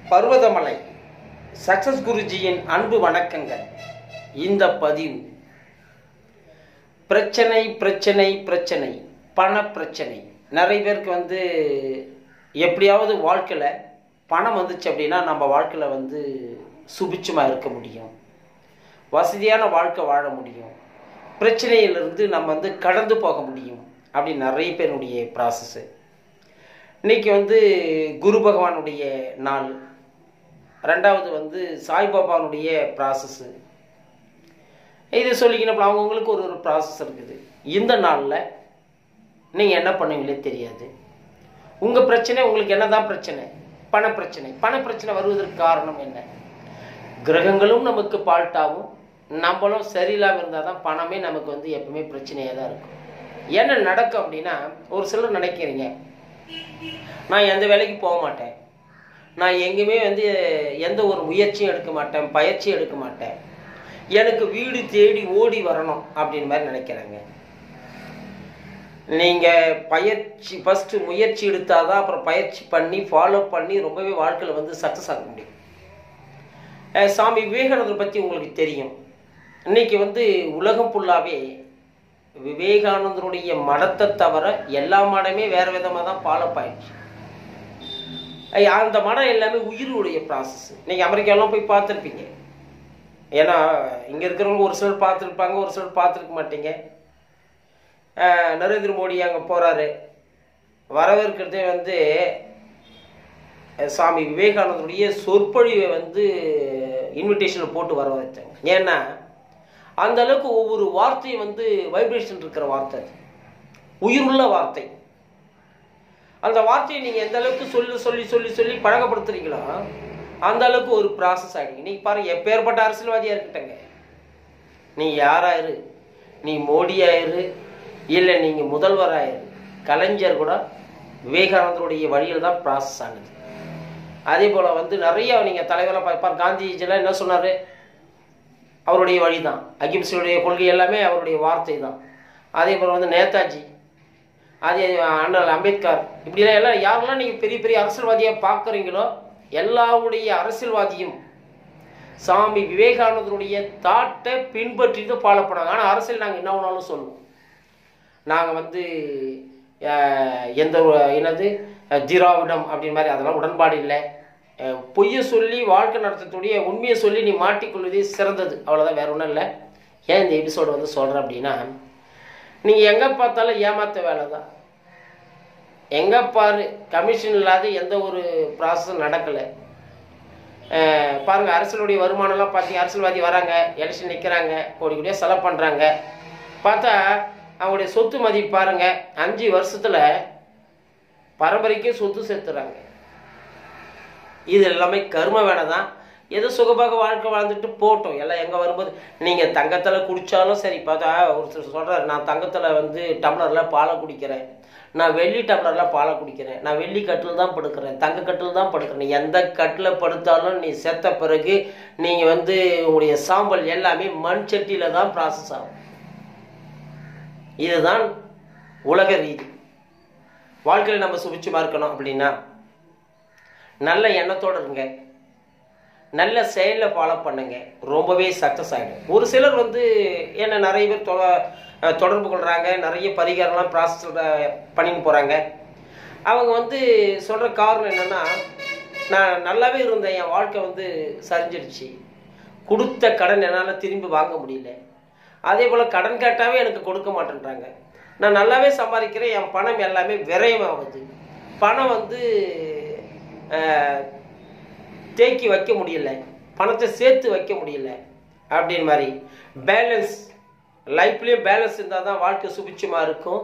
Parvathamalai success குருஜியின் அன்பு வணக்கங்கள் இந்த பதிவு பிரச்சனை பிரச்சனை பிரச்சனை பண பிரச்சனை நிறைய பேருக்கு வந்து எப்படியாவது வாழ்க்கையில் பணம் வந்துச்சு அப்படின்னா நம்ம வாழ்க்கையில் வந்து சுபிட்சமாக இருக்க முடியும் வசதியான வாழ்க்கை வாழ முடியும் பிரச்சனையிலிருந்து நம்ம வந்து கடந்து போக முடியும் அப்படின்னு நிறைய பேருடைய ப்ராசஸ்ஸு இன்னைக்கு வந்து குரு பகவானுடைய நாள் ரெண்டாவது வந்து சாய்பாபானுடைய ப்ராசஸ்ஸு இது சொல்லிக்கணும் அவங்கவுங்களுக்கு ஒரு ஒரு ப்ராசஸ் இருக்குது இந்த நாளில் நீங்கள் என்ன பண்ணுவீங்களே தெரியாது உங்கள் பிரச்சனை உங்களுக்கு என்ன தான் பிரச்சனை பண பிரச்சனை பண பிரச்சனை வருவதற்கு காரணம் என்ன கிரகங்களும் நமக்கு பால்ட்டாகும் நம்மளும் சரியில்லாமல் இருந்தால் தான் பணமே நமக்கு வந்து எப்பவுமே பிரச்சனையாக தான் இருக்கும் என்ன நடக்கும் அப்படின்னா ஒரு சிலர் நினைக்கிறீங்க நான் எந்த வேலைக்கு போக மாட்டேன் நான் எங்கேயுமே வந்து எந்த ஒரு முயற்சியும் எடுக்க மாட்டேன் பயிற்சியும் எடுக்க மாட்டேன் எனக்கு வீடு தேடி ஓடி வரணும் அப்படின்னு மாதிரி நினைக்கிறாங்க நீங்கள் பயிற்சி ஃபஸ்ட்டு முயற்சி எடுத்தால் தான் அப்புறம் பயிற்சி பண்ணி ஃபாலோ பண்ணி ரொம்பவே வாழ்க்கையில் வந்து சக்ஸஸ் ஆக முடியும் அஹ் சாமி விவேகானந்தர் பற்றி உங்களுக்கு தெரியும் இன்னைக்கு வந்து உலகம் ஃபுல்லாகவே விவேகானந்தருடைய மடத்தை தவிர எல்லா மடமே வேறு விதமாக தான் ஃபாலோ ஆயிடுச்சு ஐயா, அந்த மடம் எல்லாமே உயிருடைய ப்ராசஸ் நீங்கள் அமெரிக்காலாம் போய் பார்த்துருப்பீங்க ஏன்னா இங்கே இருக்கிறவங்க ஒரு சிலர் பார்த்துருப்பாங்க ஒரு சிலர் பார்த்துருக்க மாட்டீங்க அஹ், நரேந்திர மோடி அங்கே போகிறாரு வரவேற்கிறதே வந்து அஹ், சாமி விவேகானந்தருடைய சொற்பொழிவை வந்து இன்விடேஷனில் போட்டு வர வச்சாங்க ஏன்னா அந்த அளவுக்கு ஒவ்வொரு வார்த்தையும் வந்து வைப்ரேஷன் இருக்கிற வார்த்தை அது உயிருள்ள வார்த்தை அந்த வார்த்தையை நீங்கள் எந்த அளவுக்கு சொல்லி சொல்லி சொல்லி சொல்லி பழக்கப்படுத்துறீங்களோ அந்த அளவுக்கு ஒரு ப்ராசஸ் ஆகிடுங்க நீங்கள் பாருங்க எப்பேற்பட்ட அரசியல்வாதியாக இருக்கட்டங்க நீ யாராயிரு நீ மோடியாயிரு இல்லை நீங்கள் முதல்வராயிரு கலைஞர் கூட விவேகானந்தருடைய வழியில் தான் ப்ராசஸ் ஆனது அதே போல் வந்து நிறைய நீங்கள் தலைவராக பார்ப்பார் காந்திஜிலாம் என்ன சொன்னார் அவருடைய வழி தான் அகிம்சையுடைய கொள்கை எல்லாமே அவருடைய வார்த்தை தான் அதே போல் வந்து நேதாஜி அதே அண்ணல் அம்பேத்கர் இப்படிலாம் எல்லாம் யாரெல்லாம் நீங்கள் பெரிய பெரிய அரசியல்வாதியாக பார்க்குறீங்களோ எல்லாருடைய அரசியல்வாதியும் சாமி விவேகானந்தருடைய தாட்டை பின்பற்றி தான் ஃபாலோ பண்ணாங்க ஆனால் அரசியல் நாங்கள் என்ன வேணாலும் சொல்லுவோம் நாங்கள் வந்து அஹ், எந்த ஒரு- என்னது அஹ், திராவிடம் அப்படின்னு மாதிரி அதெல்லாம் உடன்பாடு இல்லை அஹ், பொய்யை சொல்லி வாழ்க்கை நடத்தக்கூடிய உண்மையை சொல்லி நீ மாட்டிக்கொள்வதே சிறந்தது அவ்வளோதான் வேற ஒன்றும் இல்லை ஏன் இந்த எபிசோடு வந்து சொல்கிறேன் அப்படின்னா நீங்கள் எங்கே பார்த்தாலும் ஏமாத்த வேலை தான் எங்கே பாரு கமிஷன் இல்லாத எந்த ஒரு ப்ராசஸும் நடக்கலை பாருங்கள் அரசியலுடைய வருமானம்லாம் பார்த்தீங்க அரசியல்வாதி வராங்க எலெக்ஷன் நிற்கிறாங்க கோடி கோடியாக செலவு பண்ணுறாங்க பார்த்தா அவங்களுடைய சொத்து மதிப்பு பாருங்க அஞ்சு வருஷத்தில் பரம்பரைக்கே சொத்து சேர்த்துறாங்க இது எல்லாமே கர்ம வேலை தான் ஏதோ சுகபாக வாழ்க்கை வாழ்ந்துட்டு போட்டோம் எல்லாம் எங்கே வரும்போது நீங்கள் தங்கத்தில் குடித்தாலும் சரி பார்த்தா ஒருத்தர் சொல்கிறார் நான் தங்கத்தில் வந்து டம்ளரில் பாலை குடிக்கிறேன் நான் வெள்ளி டம்ளரில் பாலை குடிக்கிறேன் நான் வெள்ளி கட்டில் தான் படுக்கிறேன் தங்க கட்டில் தான் படுக்கிறேன் நீ எந்த கட்டில் படுத்தாலும் நீ செத்த பிறகு நீங்கள் வந்து உங்களுடைய சாம்பல் எல்லாமே மண் சட்டியில் தான் ப்ராசஸ் ஆகும் இதுதான் உலக ரீதி வாழ்க்கையில் நம்ம சுபிச்சமாக இருக்கணும் அப்படின்னா நல்ல எண்ணத்தோடு இருங்க நல்ல செயலில் ஃபாலோ பண்ணுங்க ரொம்பவே சக்ஸஸ் ஆகிடும் ஒரு சிலர் வந்து என்ன நிறைய பேர் தொ அஹ் தொடர்பு கொள்கிறாங்க நிறைய பரிகாரம்லாம் ப்ராசஸ் பண்ணின்னு போகிறாங்க அவங்க வந்து சொல்கிற காரணம் என்னென்னா நான் நல்லாவே இருந்தேன் என் வாழ்க்கை வந்து சரிஞ்சிடுச்சு கொடுத்த கடன் என்னால் திரும்பி வாங்க முடியல அதே போல் கடன் கேட்டாவே எனக்கு கொடுக்க மாட்டேன்றாங்க நான் நல்லாவே சம்பாதிக்கிறேன் என் பணம் எல்லாமே விரயமாகுது பணம் வந்து அஹ், தேக்கி வைக்க முடியல பணத்தை சேர்த்து வைக்க முடியல அப்படின்னு மாதிரி பேலன்ஸ் லைஃப்லேயும் பேலன்ஸ் இருந்தால் தான் வாழ்க்கை சுபிட்சமாக இருக்கும்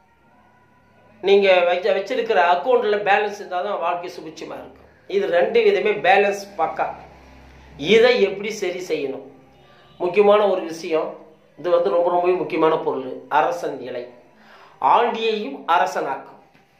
நீங்கள் வச்ச வச்சிருக்கிற அக்கௌண்ட்டில் பேலன்ஸ் இருந்தால் தான் வாழ்க்கை சுபிட்சமாக இருக்கும் இது ரெண்டு விதமே பேலன்ஸ் பக்கா இதை எப்படி சரி செய்யணும் முக்கியமான ஒரு விஷயம் இது வந்து ரொம்ப ரொம்பவே முக்கியமான பொருள் அரசன் இலை ஆண்டியையும் அரசனாக்கும்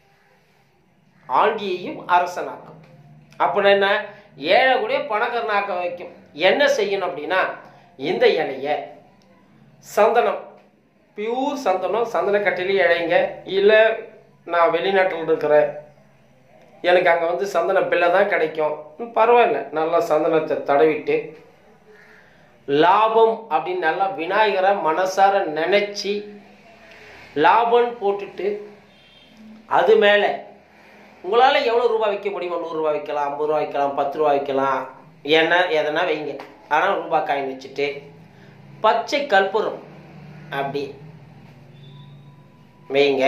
ஆண்டியையும் அரசனாக்கும் அப்படின்னா என்ன ஏழை கூட பணக்காரனாக்க வைக்கும் என்ன செய்யணும் அப்படின்னா இந்த இலைய சந்தனம் பியூர் சந்தனம் சந்தன கட்டிலே இழைங்க இல்லை நான் வெளிநாட்டில் இருக்கிறேன் எனக்கு அங்கே வந்து சந்தன பிள்ளை தான் கிடைக்கும் ம், பரவாயில்ல நல்லா சந்தனத்தை தடவிட்டு லாபம் அப்படின்னு நல்லா விநாயகரை மனசார நினைச்சு லாபம்னு போட்டுட்டு அது மேலே உங்களால் எவ்வளோ ரூபாய் வைக்க முடியுமோ நூறுரூவா வைக்கலாம் ஐம்பது ரூபா வைக்கலாம் பத்து ரூபா வைக்கலாம் என்ன எதனா வைங்க ஆனால் ரூபாய் காயின் வச்சுட்டு பச்சை கற்பூரம் அப்படி வைங்க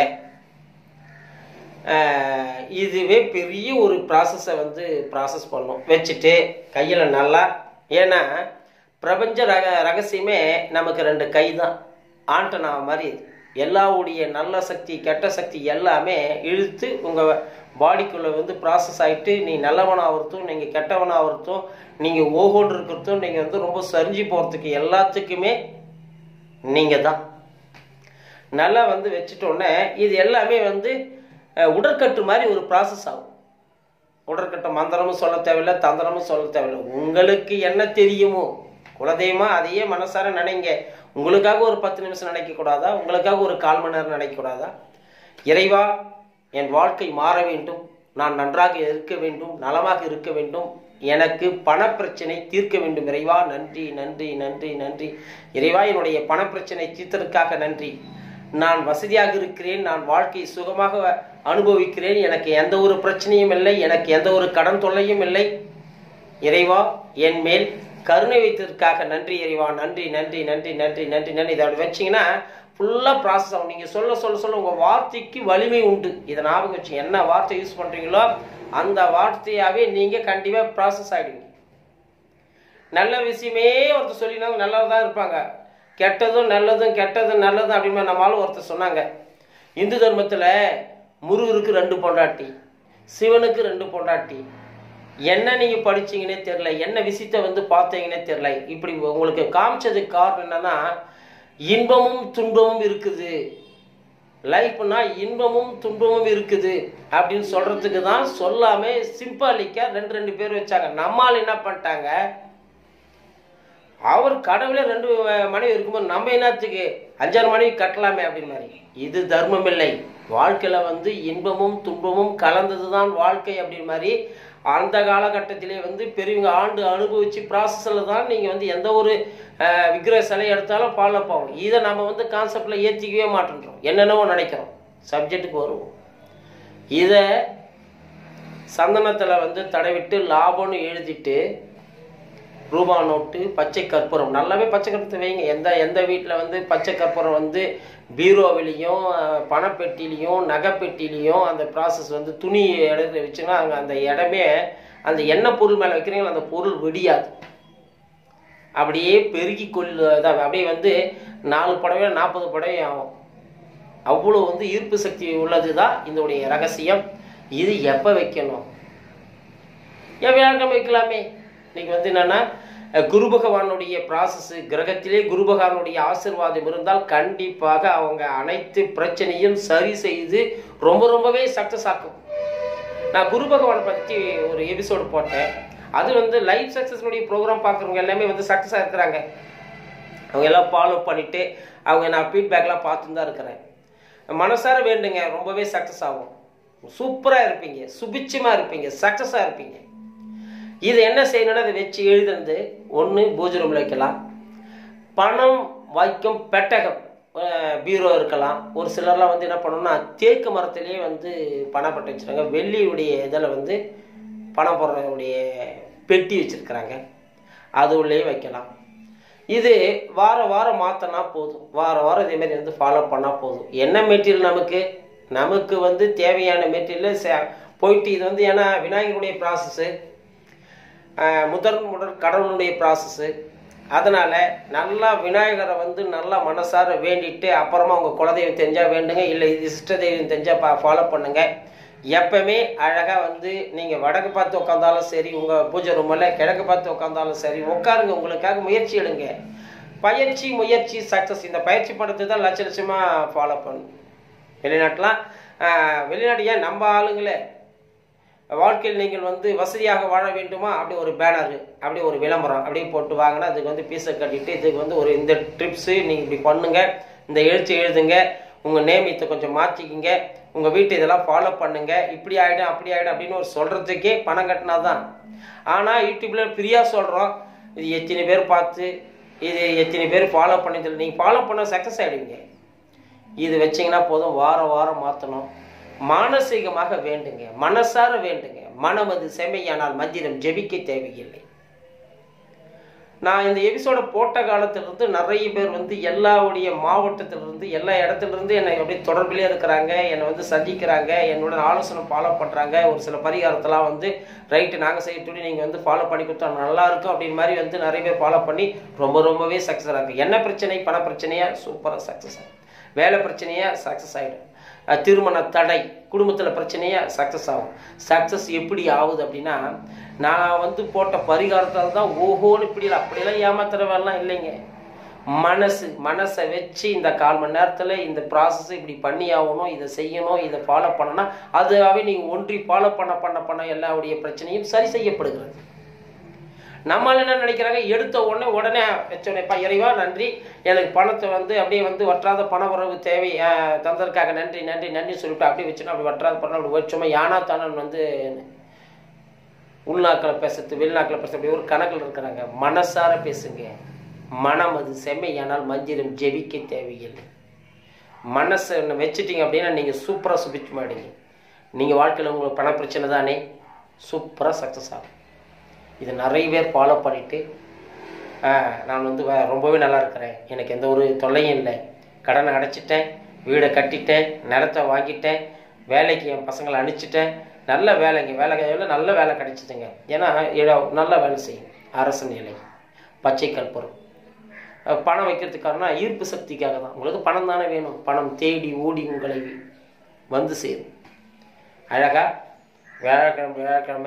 ஆஹ் இதுவே பெரிய ஒரு ப்ராசஸை வந்து ப்ராசஸ் பண்ணும் வச்சுட்டு கையில் நல்லா ஏன்னா பிரபஞ்ச ரக ரகசியமே நமக்கு ரெண்டு கை தான் ஆண்டனா மாதிரி இது எல்லாவுடைய நல்ல சக்தி கெட்ட சக்தி எல்லாமே இழுத்து உங்கள் பாடிக்குள்ளே வந்து ப்ராசஸ் ஆகிட்டு நீ நல்லவனாகிறதும் நீங்கள் கெட்டவனாகிறதும் நீங்கள் ஓகோன்னு இருக்கிறதும் நீங்கள் வந்து ரொம்ப சரிஞ்சு போகிறதுக்கு எல்லாத்துக்குமே நீங்கள் தான் நல்லா வந்து வச்சுட்டோன்னே இது எல்லாமே வந்து அஹ், உடற்கட்டு மாதிரி ஒரு ப்ராசஸ் ஆகும் உடற்கட்டு மந்திரமும் சொல்ல தேவையில்லை தந்திரமும் சொல்ல தேவையில்லை உங்களுக்கு என்ன தெரியுமோ குலதெய்வமா அதையே மனசார நினைங்க உங்களுக்காக ஒரு பத்து நிமிஷம் நினைக்க கூடாதா உங்களுக்காக ஒரு கால் மணி நேரம் நினைக்க கூடாதா இறைவா என் வாழ்க்கை மாற வேண்டும் நான் நன்றாக இருக்க வேண்டும் நலமாக இருக்க வேண்டும் எனக்கு பணப்பிரச்சனை தீர்க்க வேண்டும் இறைவா நன்றி நன்றி நன்றி நன்றி இறைவா என்னுடைய பணப்பிரச்சனை தீர்த்ததற்காக நன்றி நான் வசதியாக இருக்கிறேன் நான் வாழ்க்கையை சுகமாக அனுபவிக்கிறேன் எனக்கு எந்த ஒரு பிரச்சனையும் இல்லை எனக்கு எந்த ஒரு கடன் தொல்லையும் இல்லை இறைவா என் மேல் கருணை வைத்ததற்காக நன்றி இறைவா நன்றி நன்றி நன்றி நன்றி நன்றி நன்றி இதை அப்படி வச்சிங்கன்னா ஃபுல்லாக ப்ராசஸ் ஆகும் நீங்கள் சொல்ல சொல்ல சொல்ல உங்கள் வார்த்தைக்கு வலிமை உண்டு இதை ஞாபகம் வச்சு என்ன வார்த்தை யூஸ் பண்ணுறீங்களோ அந்த வார்த்தையாகவே நீங்கள் கண்டிப்பாக ப்ராசஸ் ஆகிடுவீங்க நல்ல விஷயமே ஒருத்தர் சொல்லினாங்க நல்லா தான் இருப்பாங்க கெட்டதும் நல்லதும் கெட்டதும் நல்லதும் அப்படின்னு நம்மளால ஒருத்தர் சொன்னாங்க இந்து தர்மத்தில் முருகருக்கு ரெண்டு பொண்டாட்டி சிவனுக்கு ரெண்டு பொண்டாட்டி என்ன நீங்கள் படிச்சீங்கன்னே தெரில என்ன விஷயத்தை வந்து பார்த்தீங்கன்னே தெரில இப்படி உங்களுக்கு காமிச்சதுக்கு காரணம் என்னன்னா இன்பமும் துன்பமும் இருக்குது லைஃப்னா இன்பமும் துன்பமும் இருக்குது அப்படின்னு சொல்றதுக்கு தான் சொல்லாம சிம்பாலிக்கா ரெண்டு ரெண்டு பேர் வச்சாங்க நம்மால் என்ன பண்ணிட்டாங்க அவர் கடவுளே ரெண்டு அஹ், மனைவி இருக்கும்போது நம்ம என்னத்துக்கு அஞ்சாறு மனைவி கட்டலாமே அப்படின்னு மாதிரி இது தர்மம் இல்லை வாழ்க்கையில வந்து இன்பமும் துன்பமும் கலந்தது தான் வாழ்க்கை அப்படின்னு மாதிரி அந்த காலகட்டத்திலே வந்து பெரியவங்க ஆண்டு அனுபவிச்சு ப்ராசஸில் தான் நீங்கள் வந்து எந்த ஒரு அஹ், விக்கிரக சிலை எடுத்தாலும் ஃபாலோ ஆகும் இதை நம்ம வந்து கான்செப்டில் ஏற்றிக்கவே மாட்டேன்றோம் என்னென்னவோ நினைக்கிறோம் சப்ஜெக்ட்டுக்கு வருவோம் இதை சந்தனத்தில் வந்து தடவிட்டு லாபம்னு எழுதிட்டு ரூபா நோட்டு பச்சை கற்பூரம் நல்லாவே பச்சை கற்பூரத்தை வைங்க எந்த எந்த வீட்டில் வந்து பச்சை கற்பூரம் வந்து பீரோவிலையும் அஹ், பணப்பெட்டிலையும் நகைப்பெட்டிலையும் அந்த ப்ராசஸ் வந்து துணி இடத்துல வச்சுன்னா அங்கே அந்த இடமே அந்த எண்ணெய் பொருள் மேலே வைக்கிறீங்களோ அந்த பொருள் வெடியாது அப்படியே பெருகி கொள்ளு அதான் அப்படியே வந்து நாலு புடவை நாற்பது புடவை ஆகும் அவ்வளோ வந்து ஈர்ப்பு சக்தி உள்ளது தான் இதோடைய ரகசியம் இது எப்போ வைக்கணும் ஏன் வியாழக்கிழமை வைக்கலாமே இன்னைக்கு வந்து என்னன்னா அஹ், குரு பகவானுடைய ப்ராசஸ் கிரகத்திலே குரு பகவானுடைய ஆசீர்வாதம் இருந்தால் கண்டிப்பாக அவங்க அனைத்து பிரச்சனையும் சரி செய்து ரொம்ப ரொம்பவே சக்ஸஸ் ஆக்கும் நான் குரு பகவான் பற்றி ஒரு எபிசோடு போட்டேன் அது வந்து லைஃப் சக்ஸஸ்னுடைய ப்ரோக்ராம் பார்க்குறவங்க எல்லாமே வந்து சக்ஸஸாக இருக்கிறாங்க அவங்க எல்லாம் ஃபாலோ பண்ணிட்டு அவங்க நான் ஃபீட்பேக்லாம் பார்த்துட்டு தான் இருக்கிறேன் மனசார வேண்டுங்க ரொம்பவே சக்ஸஸ் ஆகும் சூப்பராக இருப்பீங்க சுபிட்சமாக இருப்பீங்க சக்ஸஸாக இருப்பீங்க இது என்ன செய்யணும்னா அதை வச்சு எழுதுறது ஒன்று பூஜை ரூமில் வைக்கலாம் பணம் வைக்கும் பெட்டகம் அஹ் பீரோ இருக்கலாம் ஒரு சிலர்லாம் வந்து என்ன பண்ணணும்னா தேக்கு மரத்திலேயே வந்து பணம் பட்டு வச்சுருக்காங்க வெள்ளியுடைய இதில் வந்து பணம் போடுறதுடைய பெட்டி வச்சுருக்குறாங்க அது உள்ளேயே வைக்கலாம் இது வார வாரம் மாற்றினா போதும் வார வாரம் இதே மாதிரி வந்து ஃபாலோ பண்ணால் போதும் என்ன மெட்டீரியல் நமக்கு நமக்கு வந்து தேவையான மெட்டீரியல் போயிட்டு இது வந்து ஏன்னா விநாயகருடைய ப்ராசஸ்ஸு முதல் முதல் கடவுளுடைய ப்ராசஸ்ஸு அதனால் நல்லா விநாயகரை வந்து நல்லா மனசார வேண்டிட்டு அப்புறமா உங்கள் குலதெய்வம் தெரிஞ்சால் வேண்டுங்க இல்லை இது இஷ்ட தெய்வம் தெரிஞ்சால் பா ஃபாலோ பண்ணுங்க எப்பவுமே அழகாக வந்து நீங்கள் வடக்கு பார்த்து உட்காந்தாலும் சரி உங்கள் பூஜை ரூமில் கிழக்கு பார்த்து உட்காந்தாலும் சரி உட்காருங்க உங்களுக்காக முயற்சி எடுங்க பயிற்சி முயற்சி சக்ஸஸ் இந்த பயிற்சி படத்தை தான் லட்ச லட்சமாக ஃபாலோ பண்ணும் வெளிநாட்டுலாம் ஆஹ், வெளிநாட்டு ஏன் நம்ம ஆளுங்களே வாழ்க்கையில் நீங்கள் வந்து வசதியாக வாழ வேண்டுமா அப்படி ஒரு பேனர் அப்படி ஒரு விளம்பரம் அப்படியே போட்டு வாங்கினா அதுக்கு வந்து பீஸை கட்டிட்டு இதுக்கு வந்து ஒரு இந்த ட்ரிப்ஸு நீங்கள் இப்படி பண்ணுங்க இந்த எழுத்து எழுதுங்க உங்கள் நேமியத்தை கொஞ்சம் மாற்றிக்கிங்க உங்கள் வீட்டு இதெல்லாம் ஃபாலோ பண்ணுங்க இப்படி ஆகிடும் அப்படி ஆகிடும் அப்படின்னு ஒரு சொல்கிறதுக்கே பணம் கட்டினா தான் ஆனால் யூடியூப்பில் ஃப்ரீயாக சொல்கிறோம் இது எத்தனை பேர் பார்த்து இது எத்தனை பேர் ஃபாலோ பண்ணி சொல்லி நீங்கள் ஃபாலோ பண்ண சக்ஸஸ் ஆகிடுவீங்க இது வச்சிங்கன்னா போதும் வாரம் வாரம் மாற்றணும் மானசீகமாக வேண்டுங்க மனசார வேண்டுங்க மனம் அது செம்மையானால் மந்திரம் ஜெபிக்க தேவையில்லை நான் இந்த எபிசோட போட்ட காலத்திலிருந்து நிறைய பேர் வந்து எல்லாவுடைய மாவட்டத்திலிருந்து எல்லா இடத்துலேருந்து என்னை அப்படியே தொடர்பிலே இருக்கிறாங்க என்னை வந்து சந்திக்கிறாங்க என்னோட ஆலோசனை ஃபாலோ பண்ணுறாங்க ஒரு சில பரிகாரத்தெல்லாம் வந்து ரைட்டு நாங்கள் செய்யக்கூடிய நீங்கள் வந்து ஃபாலோ பண்ணி கொடுத்தா நல்லா இருக்கும் அப்படின்னு மாதிரி வந்து நிறைய பேர் ஃபாலோ பண்ணி ரொம்ப ரொம்பவே சக்ஸஸ் ஆகுது என்ன பிரச்சனை பண பிரச்சனையா சூப்பராக சக்ஸஸ் ஆகும் வேலை பிரச்சனையா சக்ஸஸ் ஆகிடும் அஹ் திருமண தடை குடும்பத்தில் பிரச்சனையா சக்ஸஸ் ஆகும் சக்ஸஸ் எப்படி ஆகுது அப்படின்னா நான் வந்து போட்ட பரிகாரத்தால் தான் ஓஹோன்னு இப்படி இல்லை அப்படியெல்லாம் ஏமாத்துற வேலைலாம் இல்லைங்க மனசு மனசை வச்சு இந்த கால் மணி நேரத்தில் இந்த ப்ராசஸ் இப்படி பண்ணி ஆகணும் இதை செய்யணும் இதை ஃபாலோ பண்ணனா அதுவாகவே நீங்கள் ஒன்றி ஃபாலோ பண்ண பண்ண பண்ண எல்லாவுடைய பிரச்சனையும் சரி செய்யப்படுகிறது நம்மளால என்ன நினைக்கிறாங்க எடுத்த உடனே உடனே வச்சோடனேப்பா இறைவா நன்றி எனக்கு பணத்தை வந்து அப்படியே வந்து வற்றாத பண உறவு தேவை அஹ், தந்ததற்காக நன்றி நன்றி நன்றி சொல்லிட்டு அப்படியே வச்சுனா அப்படி வற்றாத பணம் அப்படி வச்சோமா யானா தானன் வந்து உள்நாக்கில் பேசுறது வெளிநாக்கில் பேசுறது அப்படி ஒரு கணக்கில் இருக்கிறாங்க மனசார பேசுங்க மனம் அது செம்மையானால் மந்திரம் ஜெபிக்க தேவையில்லை மனசை ஒன்று வச்சுட்டீங்க அப்படின்னா நீங்கள் சூப்பராக சுபிச்சு மாட்டீங்க நீங்கள் வாழ்க்கையில் உங்களுக்கு பண பிரச்சனை தானே சூப்பராக சக்ஸஸ் ஆகும் இது நிறைய பேர் ஃபாலோ பண்ணிட்டு ஆ, நான் வந்து வ- ரொம்பவே நல்லா இருக்கிறேன் எனக்கு எந்த ஒரு தொல்லையும் இல்லை கடனை அடைச்சிட்டேன் வீடை கட்டிட்டேன் நிலத்தை வாங்கிட்டேன் வேலைக்கு என் பசங்களை அனுப்பிச்சிட்டேன் நல்ல வேலைங்க வேலை கையில் நல்ல வேலை கிடைச்சிதுங்க ஏன்னா ஏதோ- நல்ல வேலை செய்யும் அரசு நிலை பச்சை கற்பூரம் அஹ் பணம் வைக்கிறதுக்கான ஈர்ப்பு சக்திக்காக தான் உங்களுக்கு பணம் தானே வேணும் பணம் தேடி ஓடி உங்களை வந்து சேரும் அழகா வியாழக்கிழமை வியாழக்கிழமை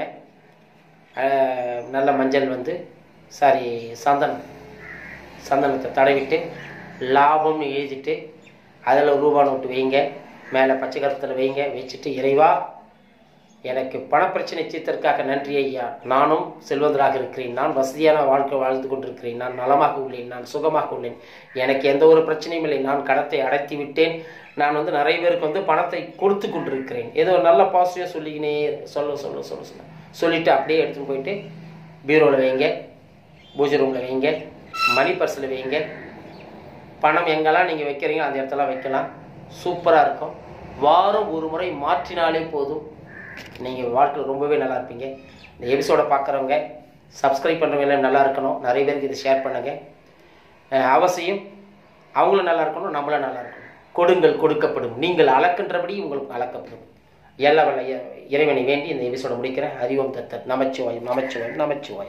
அஹ், நல்ல மஞ்சள் வந்து சாரி சந்தனம் சந்தனத்தை தடவிட்டு லாபம்னு எழுதிட்டு அதில் ரூபா நோட்டு வைங்க மேலே பச்சை கருத்தில் வைங்க வச்சுட்டு இறைவா எனக்கு பணப்பிரச்சனை தீர்த்தற்காக நன்றி ஐயா நானும் செல்வந்தராக இருக்கிறேன் நான் வசதியான வாழ்க்கை வாழ்ந்து கொண்டிருக்கிறேன் நான் நலமாக உள்ளேன் நான் சுகமாக உள்ளேன் எனக்கு எந்த ஒரு பிரச்சனையும் இல்லை நான் கடத்தை அடைத்து விட்டேன் நான் வந்து நிறைய பேருக்கு வந்து பணத்தை கொடுத்து கொண்டிருக்கிறேன் ஏதோ நல்ல பாசிட்டிவாக சொல்லிக்கினே இரு. சொல்ல சொல்ல சொல்ல சொல்ல சொல்லிட்டு அப்படியே எடுத்துன்னு போயிட்டு பீரோவில் வைங்க பூஜை ரூமில் வைங்க மணி பர்ஸில் வைங்க பணம் எங்கெல்லாம் நீங்கள் வைக்கிறீங்க அந்த இடத்துல வைக்கலாம் சூப்பராக இருக்கும் வாரம் ஒரு முறை மாற்றினாலே போதும் நீங்கள் வாழ்க்கையில் ரொம்பவே நல்லா இருப்பீங்க இந்த எபிசோடை பார்க்குறவங்க சப்ஸ்கிரைப் பண்ணுறவங்க எல்லாம் நல்லா இருக்கணும் நிறைய பேருக்கு இதை ஷேர் பண்ணுங்கள் அஹ் அவசியம் அவங்களும் நல்லா இருக்கணும் நம்மளும் நல்லா இருக்கணும் கொடுங்கள் கொடுக்கப்படும் நீங்கள் அளக்கின்றபடி உங்களுக்கு அளக்கப்படும் எல்லா வல்ல இறைவனை வேண்டி இந்த எபிசோட முடிக்கிறேன் அறிவோம் தத்தர் நமச்சிவாய் நமச்சிவாய் நமச்சிவாய்